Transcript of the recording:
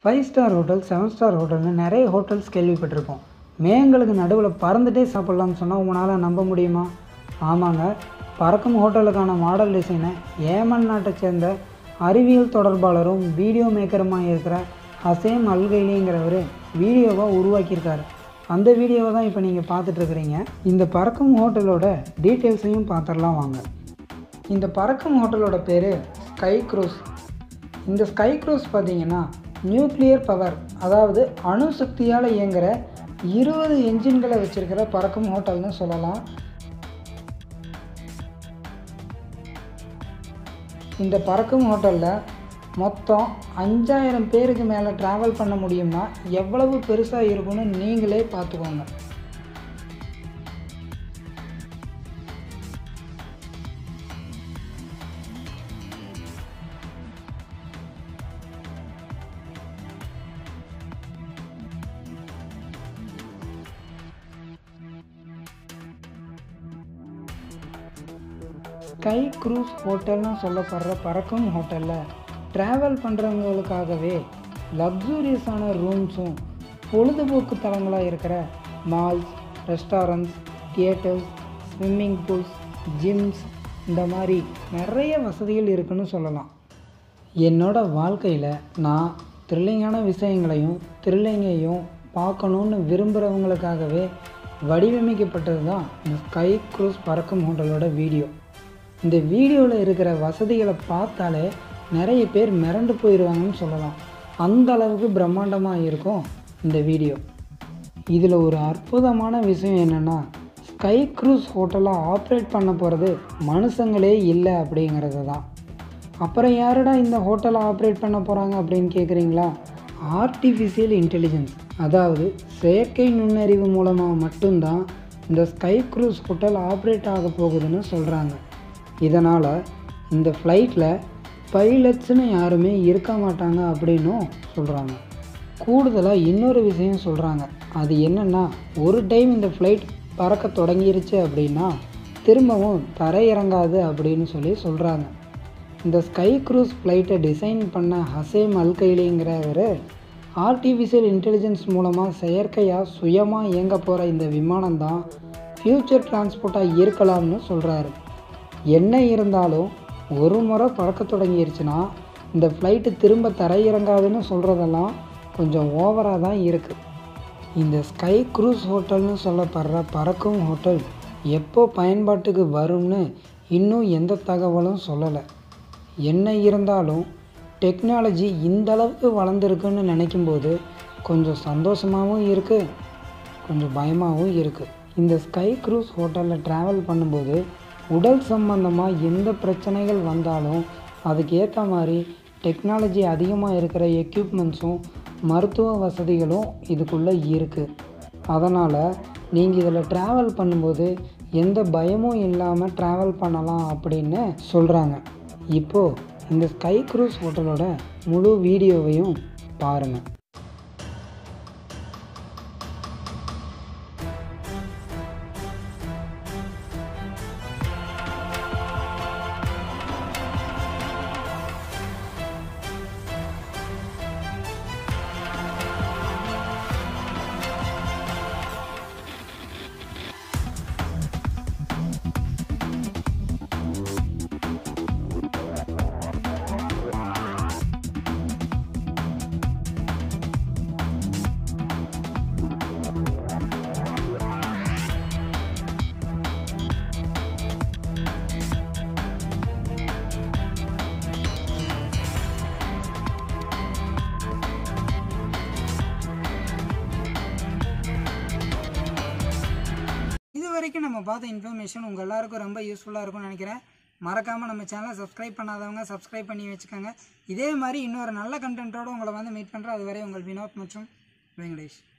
five star hotel seven star ஹோட்டல்னு நிறைய hotels கேள்விப்பட்டிருப்போம் மேகங்களுக்கு நடுவில் பறந்துட்டே சாப்பிட்லாம்னு சொன்னால் உங்களால் நம்ப முடியுமா ஆமாங்க பறக்கும் ஹோட்டலுக்கான மாடல் டிசைனை ஏமன் நாட்டை சேர்ந்த அறிவியல் தொடர்பாளரும் வீடியோ மேக்கருமாக இருக்கிற ஹசேம் அல்கைலிங்கிறவர் வீடியோவாக உருவாக்கியிருக்காரு அந்த வீடியோவை தான் இப்போ நீங்கள் பார்த்துட்ருக்குறீங்க இந்த பறக்கும் ஹோட்டலோட டீட்டெயில்ஸையும் பார்த்துடலாம் வாங்க இந்த பறக்கும் ஹோட்டலோட பேர் ஸ்கை க்ரூஸ் இந்த ஸ்கை க்ரூஸ் பார்த்தீங்கன்னா நியூக்ளியர் பவர் அதாவது அணுசக்தியால் இயங்குகிற இருபது என்ஜின்களை வச்சிருக்கிற பறக்கும் ஹோட்டல்னு சொல்லலாம் இந்த பறக்கும் ஹோட்டலில் மொத்தம் அஞ்சாயிரம் பேருக்கு மேலே ட்ராவல் பண்ண முடியும்னா எவ்வளவு பெருசாக இருக்கும்னு நீங்களே பார்த்துக்கோங்க ஸ்கை க்ரூஸ் ஹோட்டல்னு சொல்லப்படுற பறக்கும் ஹோட்டலில் ட்ராவல் பண்ணுறவங்களுக்காகவே லக்ஸூரியஸான ரூம்ஸும் பொழுதுபோக்கு தலங்களாக இருக்கிற malls restaurants theatres swimming pools gyms இந்த மாதிரி நிறைய வசதிகள் இருக்குன்னு சொல்லலாம் என்னோட வாழ்க்கையில் நான் த்ரில்லிங்கான விஷயங்களையும் த்ரில்லிங்கையும் பார்க்கணுன்னு விரும்புகிறவங்களுக்காகவே வடிவமைக்கப்பட்டது தான் இந்த ஸ்கை க்ரூஸ் பறக்கும் ஹோட்டலோட வீடியோ இந்த வீடியோவில் இருக்கிற வசதிகளை பார்த்தாலே நிறைய பேர் மிரண்டு போயிடுவாங்கன்னு சொல்லலாம் அந்த அளவுக்கு பிரம்மாண்டமாக இருக்கும் இந்த வீடியோ இதில் ஒரு அற்புதமான விஷயம் என்னென்னா ஸ்கை க்ரூஸ் ஹோட்டலை ஆப்ரேட் பண்ண போகிறது மனுஷங்களே இல்லை அப்படிங்கிறது தான் அப்புறம் யாருடா இந்த ஹோட்டலை ஆப்ரேட் பண்ண போகிறாங்க அப்படின்னு கேட்குறீங்களா ஆர்டிஃபிஷியல் இன்டெலிஜென்ஸ் அதாவது செயற்கை நுண்ணறிவு மூலமாக மட்டும்தான் இந்த ஸ்கை க்ரூஸ் ஹோட்டல் ஆப்ரேட் ஆக போகுதுன்னு சொல்கிறாங்க இதனால் இந்த ஃப்ளைட்டில் பைலட்ஸ்னு யாருமே இருக்க மாட்டாங்க அப்படின்னும் சொல்கிறாங்க கூடுதலாக இன்னொரு விஷயம் சொல்கிறாங்க அது என்னென்னா ஒரு டைம் இந்த ஃப்ளைட் பறக்க தொடங்கிருச்சு அப்படின்னா திரும்பவும் தரையிறங்காது அப்படின்னு சொல்லி சொல்கிறாங்க இந்த ஸ்கை க்ரூஸ் ஃப்ளைட்டை டிசைன் பண்ண ஹசேம் அல்கைலிங்கிறவர் ஆர்டிஃபிஷியல் இன்டெலிஜென்ஸ் மூலமாக செயற்கையாக சுயமாக இயங்க போகிற இந்த விமானம் தான் ஃப்யூச்சர் டிரான்ஸ்போர்ட்டாக இருக்கலாம்னு சொல்கிறாரு என்ன இருந்தாலும் ஒரு முறை பறக்க தொடங்கிருச்சுன்னா இந்த ஃப்ளைட்டு திரும்ப தரையிறங்காதுன்னு சொல்கிறதெல்லாம் கொஞ்சம் ஓவராக தான் இருக்குது இந்த ஸ்கை க்ரூஸ் ஹோட்டல்னு சொல்லப்படுற பறக்கும் ஹோட்டல் எப்போ பயன்பாட்டுக்கு வரும்னு இன்னும் எந்த தகவலும் சொல்லலை என்ன இருந்தாலும் டெக்னாலஜி இந்த அளவுக்கு வளர்ந்துருக்குன்னு நினைக்கும்போது கொஞ்சம் சந்தோஷமாகவும் இருக்குது கொஞ்சம் பயமாகவும் இருக்குது இந்த ஸ்கை க்ரூஸ் ஹோட்டலில் ட்ராவல் பண்ணும்போது உடல் சம்பந்தமாக எந்த பிரச்சனைகள் வந்தாலும் அதுக்கு ஏற்ற மாதிரி டெக்னாலஜி அதிகமாக இருக்கிற எக்யூப்மெண்ட்ஸும் மருத்துவ வசதிகளும் இதுக்குள்ளே இருக்குது அதனால் நீங்கள் இதில் ட்ராவல் பண்ணும்போது எந்த பயமும் இல்லாமல் ட்ராவல் பண்ணலாம் அப்படின்னு சொல்கிறாங்க இப்போது இந்த ஸ்கை க்ரூஸ் ஹோட்டலோட முழு வீடியோவையும் பாருங்கள் இது வரைக்கும் நம்ம பார்த்த இன்ஃபர்மேஷன் உங்கள் எல்லாருக்கும் ரொம்ப யூஸ்ஃபுல்லாக இருக்கும்னு நினைக்கிறேன் மறக்காமல் நம்ம சேனலை சப்ஸ்கிரைப் பண்ணாதவங்க சப்ஸ்கிரைப் பண்ணி வச்சுக்கோங்க இதே மாதிரி இன்னொரு நல்ல கண்டென்ட்டோடு உங்களை வந்து மீட் பண்ணுறேன் அதுவரை உங்கள் வினோத் மற்றும் வெங்கடேஷ்